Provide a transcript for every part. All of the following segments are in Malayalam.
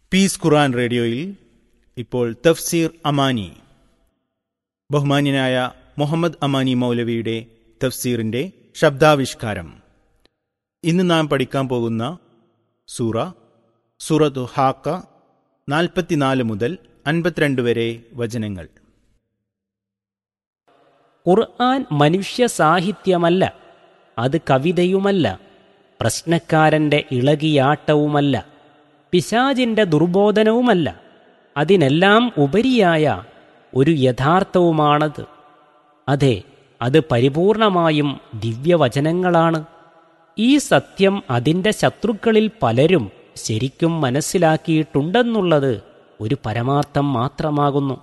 പീസ് ഖുറാൻ റേഡിയോയിൽ ഇപ്പോൾ തഫ്സീർ അമാനി ബഹുമാന്യനായ മുഹമ്മദ് അമാനി മൗലവിയുടെ തഫ്സീറിന്റെ ശബ്ദാവിഷ്കാരം ഇന്ന് നാം പഠിക്കാൻ പോകുന്ന സൂറ സൂറത്തു ഹാക്ക നാൽപ്പത്തിനാല് മുതൽ അൻപത്തിരണ്ട് വരെ വചനങ്ങൾ ഖുർആൻ മനുഷ്യ സാഹിത്യമല്ല അത് കവിതയുമല്ല പ്രശ്നക്കാരന്റെ ഇളകിയാട്ടവുമല്ല പിശാചിന്റെ ദുർബോധനവുമല്ല അതിനെല്ലാം ഉപരിയായ ഒരു യഥാർത്ഥവുമാണത് അതെ അത് പരിപൂർണമായും ദിവ്യവചനങ്ങളാണ് ഈ സത്യം അതിൻ്റെ ശത്രുക്കളിൽ പലരും ശരിക്കും മനസ്സിലാക്കിയിട്ടുണ്ടെന്നുള്ളത് ഒരു പരമാർത്ഥം മാത്രമാകുന്നു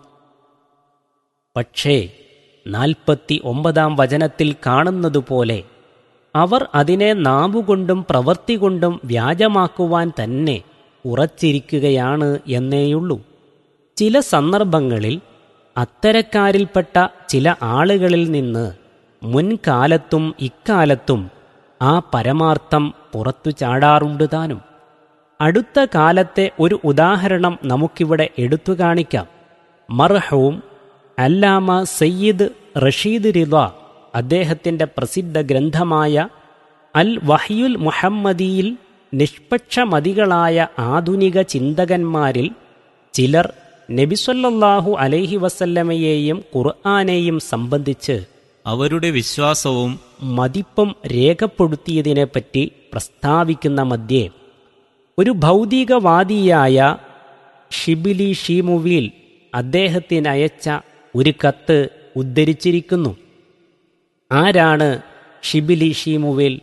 പക്ഷേ നാൽപ്പത്തി ഒമ്പതാം വചനത്തിൽ കാണുന്നതുപോലെ അവർ അതിനെ നാവുകൊണ്ടും പ്രവൃത്തി കൊണ്ടും വ്യാജമാക്കുവാൻ തന്നെ ഉറച്ചിരിക്കുകയാണ് എന്നേയുള്ളൂ ചില സന്ദർഭങ്ങളിൽ അത്തരക്കാരിൽപ്പെട്ട ചില ആളുകളിൽ നിന്ന് മുൻകാലത്തും ഇക്കാലത്തും ആ പരമാർത്ഥം പുറത്തു ചാടാറുണ്ട് താനും അടുത്ത കാലത്തെ ഒരു ഉദാഹരണം നമുക്കിവിടെ എടുത്തു കാണിക്കാം മർഹവും അല്ലാമ സയ്യിദ് റഷീദ് റിദ അദ്ദേഹത്തിൻ്റെ പ്രസിദ്ധ ഗ്രന്ഥമായ അൽ വഹ്യുൽ മുഹമ്മദിയിൽ നിഷ്പക്ഷമതികളായ ആധുനിക ചിന്തകന്മാരിൽ ചിലർ നബിസൊല്ലാഹു അലൈഹി വസല്ലമയെയും ഖുർആാനെയും സംബന്ധിച്ച് അവരുടെ വിശ്വാസവും മതിപ്പും രേഖപ്പെടുത്തിയതിനെപ്പറ്റി പ്രസ്താവിക്കുന്ന മധ്യേ ഒരു ഭൗതികവാദിയായ ഷിബിലി ഷീമുവിൽ അദ്ദേഹത്തിന് അയച്ച ഒരു കത്ത് ഉദ്ധരിച്ചിരിക്കുന്നു ആരാണ് ഷിബിലി ഷീമുവിൽ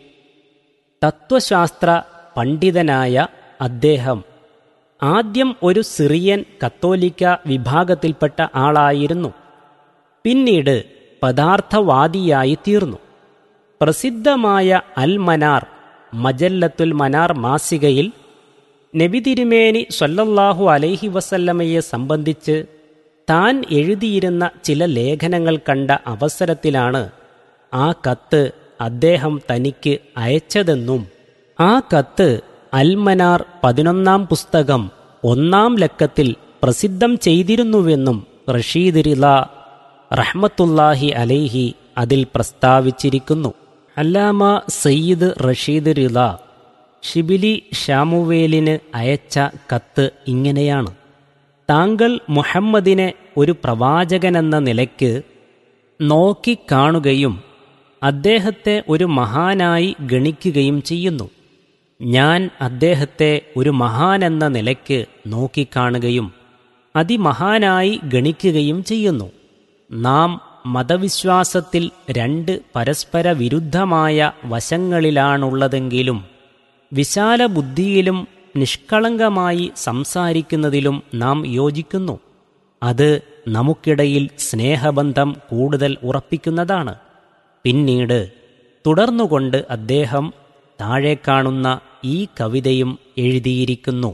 തത്വശാസ്ത്ര പണ്ഡിതനായ അദ്ദേഹം ആദ്യം ഒരു സിറിയൻ കത്തോലിക്ക വിഭാഗത്തിൽപ്പെട്ട ആളായിരുന്നു പിന്നീട് പദാർത്ഥവാദിയായി തീർന്നു പ്രസിദ്ധമായ അൽ മനാർ മജല്ലത്തുൽ മനാർ മാസികയിൽ നബി തിരുമേനി സൊല്ലല്ലാഹു അലൈഹി വസല്ലമയെ സംബന്ധിച്ച് താൻ എഴുതിയിരുന്ന ചില ലേഖനങ്ങൾ കണ്ട അവസരത്തിലാണ് ആ കത്ത് അദ്ദേഹം തനിക്ക് അയച്ചതെന്നും ആ കത്ത് അൽമനാർ പതിനൊന്നാം പുസ്തകം ഒന്നാം ലക്കത്തിൽ പ്രസിദ്ധം ചെയ്തിരുന്നുവെന്നും റഷീദ് റില റഹ്മത്തുല്ലാഹി അലൈഹി അതിൽ പ്രസ്താവിച്ചിരിക്കുന്നു അല്ലാമ സയ്യിദ് റഷീദ് റില ഷിബിലി ഷാമുവേലിന് അയച്ച കത്ത് ഇങ്ങനെയാണ് താങ്കൾ മുഹമ്മദിനെ ഒരു പ്രവാചകനെന്ന നിലയ്ക്ക് നോക്കിക്കാണുകയും അദ്ദേഹത്തെ ഒരു മഹാനായി ഗണിക്കുകയും ചെയ്യുന്നു ഞാൻ അദ്ദേഹത്തെ ഒരു മഹാനെന്ന നിലയ്ക്ക് നോക്കിക്കാണുകയും അതിമഹാനായി ഗണിക്കുകയും ചെയ്യുന്നു നാം മതവിശ്വാസത്തിൽ രണ്ട് പരസ്പര വിരുദ്ധമായ വശങ്ങളിലാണുള്ളതെങ്കിലും വിശാല ബുദ്ധിയിലും നിഷ്കളങ്കമായി സംസാരിക്കുന്നതിലും നാം യോജിക്കുന്നു അത് നമുക്കിടയിൽ സ്നേഹബന്ധം കൂടുതൽ ഉറപ്പിക്കുന്നതാണ് പിന്നീട് തുടർന്നുകൊണ്ട് അദ്ദേഹം താഴെ കാണുന്ന ഈ കവിതയും എഴുതിയിരിക്കുന്നു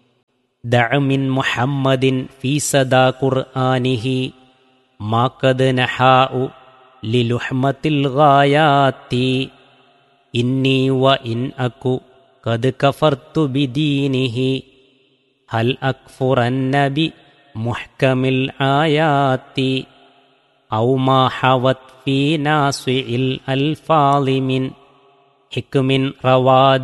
ദഅമിൻ മുഹമ്മദിൻ ഫീസദാ ഖുർആനിഹി മാക്കദ് നഹാഉ ലിലുഹ്മത്തിൽ ഗായാത്തി ഇന്നി വ ഇൻ അക്കു കത് കഫർത്തു ബിദീനിഹി ഹൽ അക്ഫുറന്ന ബി മുഹ്കമിൽ ആയാത്തി ഔ മാ ഹവത് ഫീ നാസിഇൽ അൽഫാളി മിൻ حكم رواد